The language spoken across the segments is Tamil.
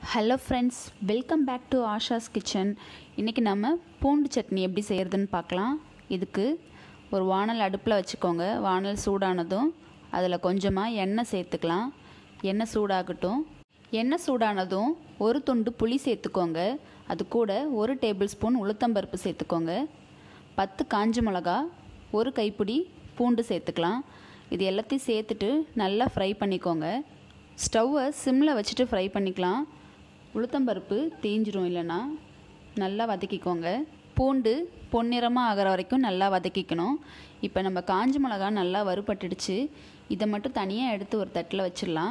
hello friends welcome back to Asha's kitchen இன்றைக்கி நம்ம பூண்டு சட்னி எப்படி செய்கிறதுன்னு பார்க்கலாம் இதுக்கு ஒரு வானல் அடுப்பில் வச்சுக்கோங்க வானல் சூடானதும் அதில் கொஞ்சமாக எண்ணெய் சேர்த்துக்கலாம் எண்ணெய் சூடாகட்டும் எண்ணெய் சூடானதும் ஒரு துண்டு புளி சேர்த்துக்கோங்க அது கூட ஒரு டேபிள் ஸ்பூன் உளுத்தம்பருப்பு சேர்த்துக்கோங்க பத்து காஞ்ச மிளகா ஒரு கைப்பிடி பூண்டு சேர்த்துக்கலாம் இது எல்லாத்தையும் சேர்த்துட்டு நல்லா ஃப்ரை பண்ணிக்கோங்க ஸ்டவ்வை சிம்மில் வச்சுட்டு ஃப்ரை பண்ணிக்கலாம் உளுத்தம்பருப்பு தீஞ்சிரும் இல்லைன்னா நல்லா வதக்கிக்கோங்க பூண்டு பொன்னிறமாக ஆகிற வரைக்கும் நல்லா வதக்கிக்கணும் இப்போ நம்ம காஞ்ச மிளகா நல்லா வறுபட்டுடுச்சு இதை மட்டும் தனியாக எடுத்து ஒரு தட்டில் வச்சிடலாம்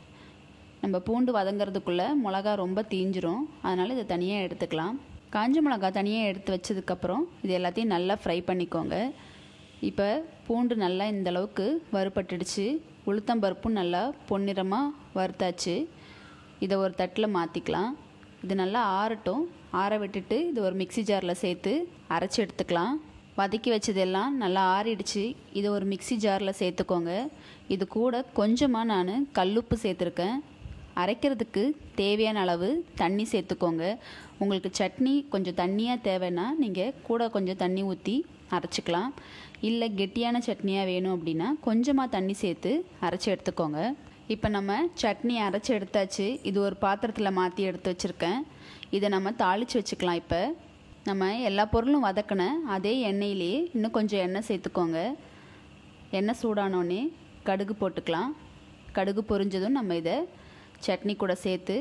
நம்ம பூண்டு வதங்கிறதுக்குள்ளே மிளகா ரொம்ப தீஞ்சிரும் அதனால் இதை தனியாக எடுத்துக்கலாம் காஞ்ச மிளகா தனியாக எடுத்து வச்சதுக்கப்புறம் இது எல்லாத்தையும் நல்லா ஃப்ரை பண்ணிக்கோங்க இப்போ பூண்டு நல்லா இந்த அளவுக்கு வறுபட்டுடுச்சு உளுத்தம்பருப்பும் நல்லா பொன்னிறமாக வறுத்தாச்சு இதை ஒரு தட்டில் மாற்றிக்கலாம் இது நல்லா ஆறட்டும் ஆற விட்டுட்டு இது ஒரு மிக்சி ஜாரில் சேர்த்து அரைச்சி எடுத்துக்கலாம் வதக்கி வச்சதெல்லாம் நல்லா ஆறிடுச்சு இதை ஒரு மிக்சி ஜாரில் சேர்த்துக்கோங்க இது கூட கொஞ்சமாக நான் கல்லுப்பு சேர்த்துருக்கேன் அரைக்கிறதுக்கு தேவையான அளவு தண்ணி சேர்த்துக்கோங்க உங்களுக்கு சட்னி கொஞ்சம் தண்ணியாக தேவைன்னா நீங்கள் கூட கொஞ்சம் தண்ணி ஊற்றி அரைச்சிக்கலாம் இல்லை கெட்டியான சட்னியாக வேணும் அப்படின்னா கொஞ்சமாக தண்ணி சேர்த்து அரைச்சி எடுத்துக்கோங்க இப்போ நம்ம சட்னி அரைச்சி எடுத்தாச்சு இது ஒரு பாத்திரத்தில் மாற்றி எடுத்து வச்சுருக்கேன் இதை நம்ம தாளித்து வச்சுக்கலாம் இப்போ நம்ம எல்லா பொருளும் வதக்கின அதே எண்ணெயிலேயே இன்னும் கொஞ்சம் எண்ணெய் சேர்த்துக்கோங்க எண்ணெய் சூடானோடனே கடுகு போட்டுக்கலாம் கடுகு பொரிஞ்சதும் நம்ம இதை சட்னி கூட சேர்த்து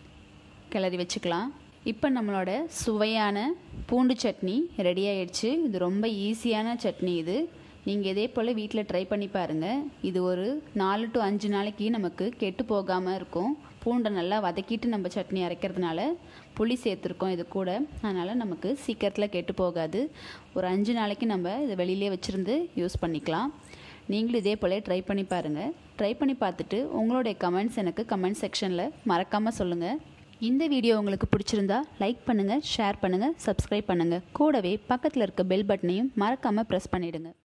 கிளறி வச்சுக்கலாம் இப்போ நம்மளோட சுவையான பூண்டு சட்னி ரெடி ஆயிடுச்சு இது ரொம்ப ஈஸியான சட்னி இது நீங்கள் இதே போல் வீட்டில் ட்ரை பண்ணி பாருங்கள் இது ஒரு நாலு டு அஞ்சு நாளைக்கு நமக்கு கெட்டு போகாமல் இருக்கும் பூண்டை நல்லா வதக்கிட்டு நம்ம சட்னி அரைக்கிறதுனால புளி சேர்த்துருக்கோம் இது கூட அதனால் நமக்கு சீக்கிரத்தில் கெட்டு போகாது ஒரு அஞ்சு நாளைக்கு நம்ம இதை வெளியிலே வச்சுருந்து யூஸ் பண்ணிக்கலாம் நீங்களும் இதே போல் ட்ரை பண்ணி பாருங்கள் ட்ரை பண்ணி பார்த்துட்டு உங்களுடைய கமெண்ட்ஸ் எனக்கு கமெண்ட் செக்ஷனில் மறக்காமல் சொல்லுங்கள் இந்த வீடியோ உங்களுக்கு பிடிச்சிருந்தா லைக் பண்ணுங்கள் ஷேர் பண்ணுங்கள் சப்ஸ்கிரைப் பண்ணுங்கள் கூடவே பக்கத்தில் இருக்க பெல் பட்டனையும் மறக்காமல் ப்ரெஸ் பண்ணிவிடுங்க